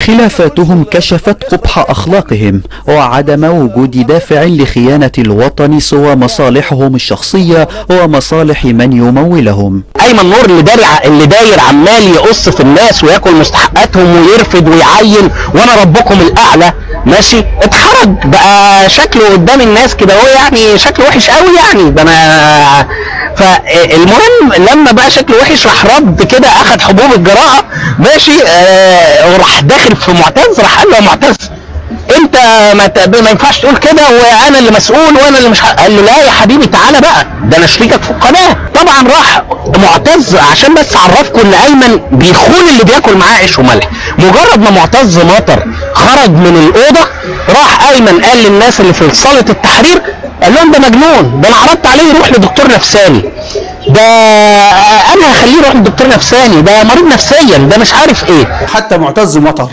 خلافاتهم كشفت قبح أخلاقهم وعدم وجود دافع لخيانة الوطن سوى مصالحهم الشخصية ومصالح من يمولهم ايمن نور اللي داري اللي داير عمال يقص في الناس وياكل مستحقاتهم ويرفد ويعين وانا ربكم الاعلى ماشي اتحرج بقى شكله قدام الناس كده هو يعني شكله وحش قوي يعني ده انا فالمهم لما بقى شكله وحش راح رد كده اخد حبوب الجراءه ماشي آه وراح داخل في معتز راح قال له يا معتز انت ما, ت- ما ينفعش تقول كده وانا اللي مسؤول وانا اللي مش ه- قال له لا يا حبيبي تعالى بقى ده انا شريكك في القناه طبعا راح معتز عشان بس اعرفكم ان ايمن بيخون اللي بياكل معاه عيش وملح مجرد ما معتز مطر خرج من الاوضه راح ايمن قال للناس اللي في صاله التحرير قال لهم ده مجنون ده انا عرضت عليه يروح لدكتور نفساني ده انا هخليه يروح لدكتور نفساني ده مريض نفسيا ده مش عارف ايه حتى معتز مطر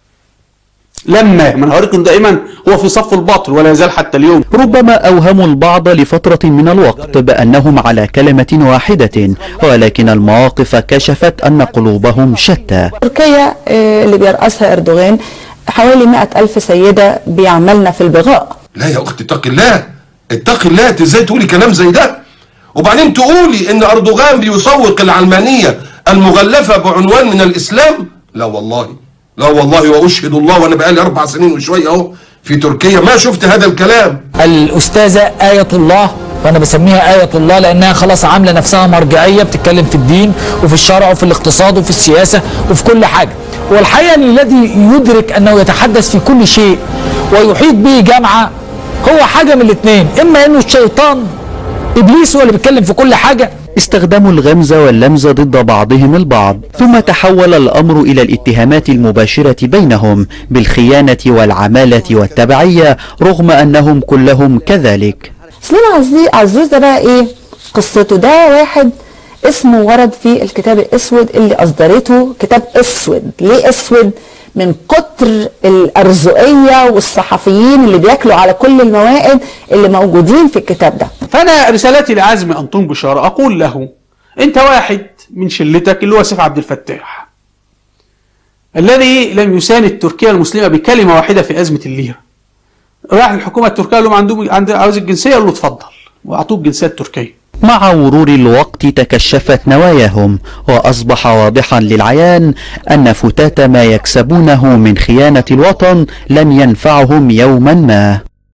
لما من هوريكم دائما هو في صف الباطل ولا يزال حتى اليوم ربما أوهموا البعض لفترة من الوقت بأنهم على كلمة واحدة ولكن المواقف كشفت أن قلوبهم شتى تركيا آه، اللي بيرأسها أردوغان حوالي مئة ألف سيدة بيعملن في البغاء لا يا اختي اتقي الله اتقي الله انت ازاي تقولي كلام زي ده وبعدين تقولي ان اردوغان بيسوق العلمانيه المغلفه بعنوان من الاسلام لا والله لا والله واشهد الله وانا بقالي اربع سنين وشويه اهو في تركيا ما شفت هذا الكلام الأستاذة آية الله وأنا بسميها آية الله لأنها خلاص عاملة نفسها مرجعية بتتكلم في الدين وفي الشرع وفي الاقتصاد وفي السياسة وفي كل حاجة والحقيقة أن الذي يدرك أنه يتحدث في كل شيء ويحيط به جامعة هو حاجة من الاثنين إما أنه الشيطان إبليس هو اللي بيتكلم في كل حاجة استخدموا الغمز واللمز ضد بعضهم البعض ثم تحول الأمر إلى الاتهامات المباشرة بينهم بالخيانة والعمالة والتبعية رغم أنهم كلهم كذلك سليم عزيز عزوز ده بقى ايه قصته ده واحد اسمه ورد في الكتاب الاسود اللي اصدرته كتاب اسود ليه اسود من كتر الارزقيه والصحفيين اللي بياكلوا على كل الموائد اللي موجودين في الكتاب ده فانا رسالتي لعزمي انطون بشاره اقول له انت واحد من شلتك اللي هو سيف عبد الفتاح الذي لم يساند تركيا المسلمه بكلمه واحده في ازمه الليره راح الحكومه التركيه قال لهم عندهم عند عاوز الجنسيه قال له اتفضل واعطوه الجنسيه التركيه مع مرور الوقت تكشفت نواياهم وأصبح واضحا للعيان أن فتات ما يكسبونه من خيانة الوطن لن ينفعهم يوما ما